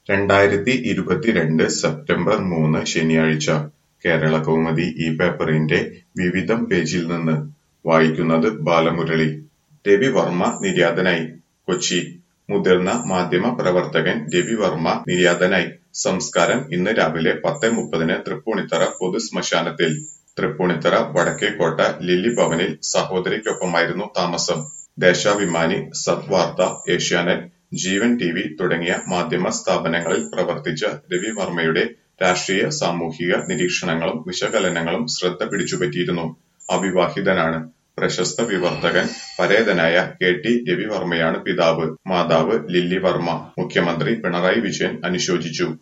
രണ്ടായിരത്തി ഇരുപത്തിരണ്ട് സെപ്റ്റംബർ മൂന്ന് ശനിയാഴ്ച കേരളകൗമുദി ഈ പേപ്പറിന്റെ വിവിധം പേജിൽ നിന്ന് വായിക്കുന്നത് ബാലമുരളി രവിവർമ്മ നിര്യാതനായി കൊച്ചി മുതിർന്ന മാധ്യമ പ്രവർത്തകൻ രവിവർമ്മ നിര്യാതനായി സംസ്കാരം ഇന്ന് രാവിലെ പത്ത് മുപ്പതിന് തൃപ്പൂണിത്തറ പൊതുശ്മശാനത്തിൽ തൃപ്പൂണിത്തറ വടക്കേക്കോട്ട ലില്ലി ഭവനിൽ സഹോദരിക്കൊപ്പമായിരുന്നു താമസം ദേശാഭിമാനി സത്വാർത്ത ഏഷ്യാനെറ്റ് ജീവൻ ടി വി തുടങ്ങിയ മാധ്യമ സ്ഥാപനങ്ങളിൽ പ്രവർത്തിച്ച രവിവർമ്മയുടെ രാഷ്ട്രീയ സാമൂഹിക നിരീക്ഷണങ്ങളും വിശകലനങ്ങളും ശ്രദ്ധ പിടിച്ചുപറ്റിയിരുന്നു അവിവാഹിതനാണ് പ്രശസ്ത വിവർത്തകൻ പരേതനായ കെ ടി രവിവർമ്മയാണ് പിതാവ് മാതാവ് ലില്ലി വർമ്മ മുഖ്യമന്ത്രി പിണറായി വിജയൻ അനുശോചിച്ചു